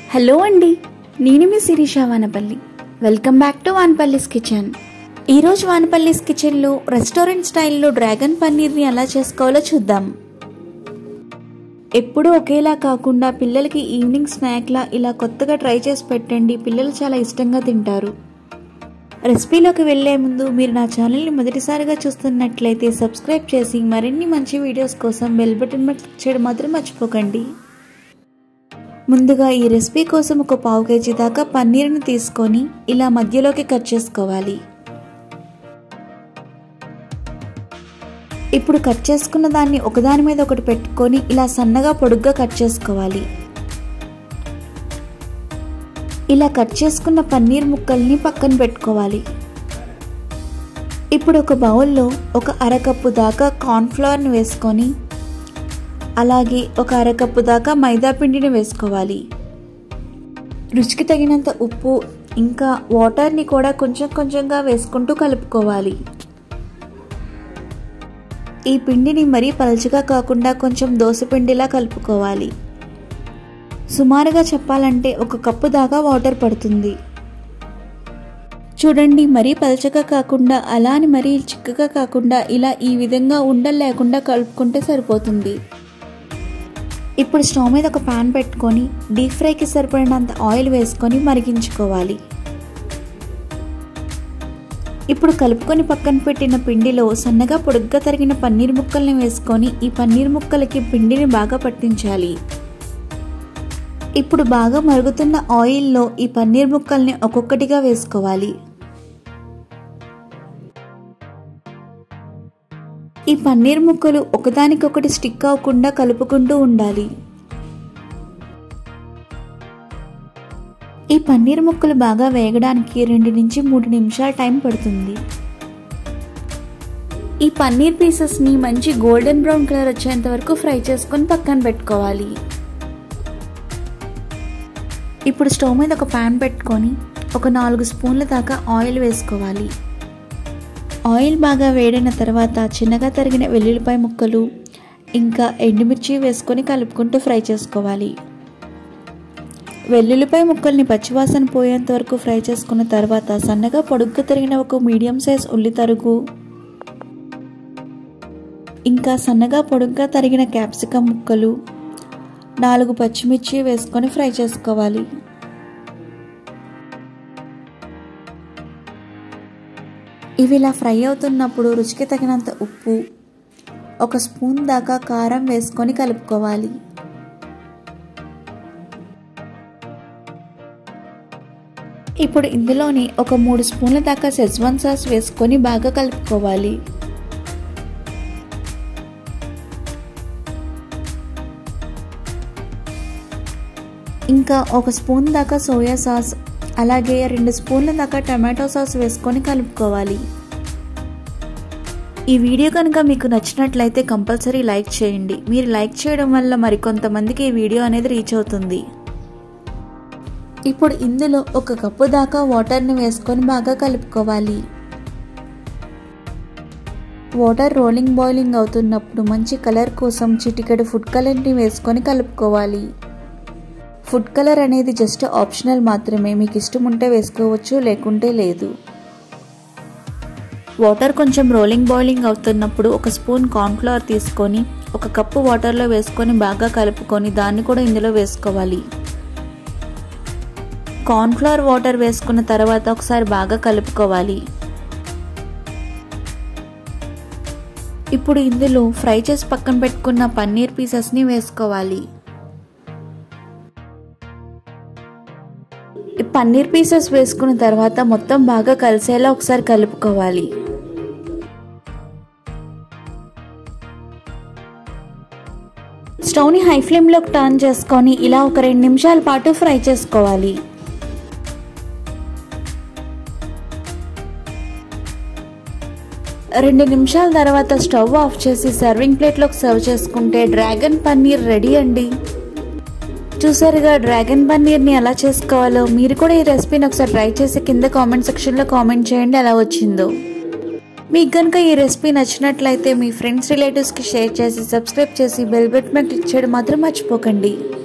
hello అండి నేను మీ Shirisha Vanapalli welcome back to Vanapalli's kitchen ఈరోజు వానపల్లిస్ కిచెన్లో రెస్టారెంట్ స్టైల్లో డ్రాగన్ పన్నీర్ని ఎలా చేసుకోవాలో చూద్దాం ఎప్పుడూ ఒకేలా కాకుండా పిల్లలకి ఈవినింగ్ స్నాక్లా ఇలా కొత్తగా ట్రై చేసి పెట్టండి పిల్లలు చాలా ఇష్టంగా తింటారు రెసిపీలోకి వెళ్లే ముందు మీరు నా ఛానల్ని మొదటిసారిగా చూస్తున్నట్లయితే సబ్స్క్రైబ్ చేసి మరిన్ని మంచి వీడియోస్ కోసం బెల్ బటన్ మీద క్లిక్ చేయడం మాత్రం మర్చిపోకండి ముందుగా ఈ రెసిపీ కోసం ఒక పావు కేజీ దాకా పన్నీర్ని తీసుకొని ఇలా మధ్యలోకి కట్ చేసుకోవాలి ఇప్పుడు కట్ చేసుకున్న దాన్ని ఒకదాని మీద ఒకటి పెట్టుకొని ఇలా సన్నగా పొడుగ్గా కట్ చేసుకోవాలి ఇలా కట్ చేసుకున్న పన్నీర్ ముక్కల్ని పక్కన పెట్టుకోవాలి ఇప్పుడు ఒక బౌల్లో ఒక అరకప్పు దాకా కార్న్ఫ్లవర్ని వేసుకొని అలాగే ఒక అరకప్పు దాకా మైదా పిండిని వేసుకోవాలి రుచికి తగినంత ఉప్పు ఇంకా వాటర్ని కూడా కొంచెం కొంచెంగా వేసుకుంటూ కలుపుకోవాలి ఈ పిండిని మరీ పలుచగా కాకుండా కొంచెం దోసపిండిలా కలుపుకోవాలి సుమారుగా చెప్పాలంటే ఒక కప్పు దాకా వాటర్ పడుతుంది చూడండి మరీ పలచగా కాకుండా అలా అని మరీ చిక్కగా కాకుండా ఇలా ఈ విధంగా ఉండలు లేకుండా కలుపుకుంటే సరిపోతుంది ఇప్పుడు స్టవ్ మీద ఒక పాన్ పెట్టుకొని డీప్ ఫ్రైకి సరిపడినంత ఆయిల్ వేసుకొని మరిగించుకోవాలి ఇప్పుడు కలుపుకొని పక్కన పెట్టిన పిండిలో సన్నగా పొడుగ్గా తరిగిన పన్నీర్ ముక్కల్ని వేసుకొని ఈ పన్నీర్ ముక్కలకి పిండిని బాగా పట్టించాలి ఇప్పుడు బాగా మరుగుతున్న ఆయిల్లో ఈ పన్నీర్ ముక్కల్ని ఒక్కొక్కటిగా వేసుకోవాలి ఈ పన్నీర్ ముక్కలు ఒకదానికొకటి స్టిక్ అవ్వకుండా కలుపుకుంటూ ఉండాలి ఈ పన్నీర్ ముక్కలు బాగా వేగడానికి రెండు నుంచి మూడు నిమిషాల టైం పడుతుంది ఈ పన్నీర్ పీసెస్ని మంచి గోల్డెన్ బ్రౌన్ కలర్ వచ్చేంత వరకు ఫ్రై చేసుకొని పక్కన పెట్టుకోవాలి ఇప్పుడు స్టవ్ మీద ఒక ప్యాన్ పెట్టుకొని ఒక నాలుగు స్పూన్ల దాకా ఆయిల్ వేసుకోవాలి ఆయిల్ బాగా వేడిన తర్వాత చిన్నగా తరిగిన వెల్లుల్లిపాయ ముక్కలు ఇంకా ఎండుమిర్చి వేసుకొని కలుపుకుంటూ ఫ్రై చేసుకోవాలి వెల్లుల్లిపాయ ముక్కల్ని పచ్చివాసన పోయేంత వరకు ఫ్రై చేసుకున్న తర్వాత సన్నగా పొడుగ్గా తరిగిన ఒక మీడియం సైజ్ ఉల్లి తరుగు ఇంకా సన్నగా పొడుగ్గా తరిగిన క్యాప్సికమ్ ముక్కలు నాలుగు పచ్చిమిర్చి వేసుకొని ఫ్రై చేసుకోవాలి ఇవి ఇలా ఫ్రై అవుతున్నప్పుడు రుచికి తగినంత ఉప్పు ఒక స్పూన్ దాకా కారం వేసుకొని కలుపుకోవాలి ఇప్పుడు ఇందులోని ఒక మూడు స్పూన్ల దాకా సెజ్వాన్ సాస్ వేసుకొని బాగా కలుపుకోవాలి ఇంకా ఒక స్పూన్ దాకా సోయా సాస్ అలాగే రెండు స్పూన్ల దాకా టమాటో సాస్ వేసుకొని కలుపుకోవాలి ఈ వీడియో కనుక మీకు నచ్చినట్లయితే కంపల్సరీ లైక్ చేయండి మీరు లైక్ చేయడం వల్ల మరికొంతమందికి ఈ వీడియో అనేది రీచ్ అవుతుంది ఇప్పుడు ఇందులో ఒక కప్పు దాకా వాటర్ని వేసుకొని బాగా కలుపుకోవాలి వాటర్ రోలింగ్ బాయిలింగ్ అవుతున్నప్పుడు మంచి కలర్ కోసం చిటికెడు ఫుడ్ కలర్ని వేసుకొని కలుపుకోవాలి ఫుడ్ కలర్ అనేది జస్ట్ ఆప్షనల్ మాత్రమే మీకు ఇష్టం ఉంటే వేసుకోవచ్చు లేకుంటే లేదు వాటర్ కొంచెం రోలింగ్ బాయిలింగ్ అవుతున్నప్పుడు ఒక స్పూన్ కార్న్ఫ్లవర్ తీసుకొని ఒక కప్పు వాటర్లో వేసుకొని బాగా కలుపుకొని దాన్ని కూడా ఇందులో వేసుకోవాలి కార్న్ఫ్లవర్ వాటర్ వేసుకున్న తర్వాత ఒకసారి బాగా కలుపుకోవాలి ఇప్పుడు ఇందులో ఫ్రై చేసి పక్కన పెట్టుకున్న పన్నీర్ పీసెస్ని వేసుకోవాలి పన్నీర్ పీసెస్ వేసుకున్న తర్వాత మొత్తం బాగా కలిసేలా ఒకసారి కలుపుకోవాలి స్టవ్ని హై ఫ్లేమ్లోకి టర్న్ చేసుకొని ఇలా ఒక రెండు నిమిషాల పాటు ఫ్రై చేసుకోవాలి రెండు నిమిషాల తర్వాత స్టవ్ ఆఫ్ చేసి సర్వింగ్ ప్లేట్లోకి సర్వ్ చేసుకుంటే డ్రాగన్ పన్నీర్ రెడీ అండి చూసారుగా డ్రాగన్ పన్నీర్ని ఎలా చేసుకోవాలో మీరు కూడా ఈ రెసిపీని ఒకసారి ట్రై చేసి కింద కామెంట్ సెక్షన్లో కామెంట్ చేయండి ఎలా వచ్చిందో మీకు కనుక ఈ రెసిపీ నచ్చినట్లయితే మీ ఫ్రెండ్స్ రిలేటివ్స్కి షేర్ చేసి సబ్స్క్రైబ్ చేసి బెల్ బటన్ క్లిక్ చేయడం మాత్రం మర్చిపోకండి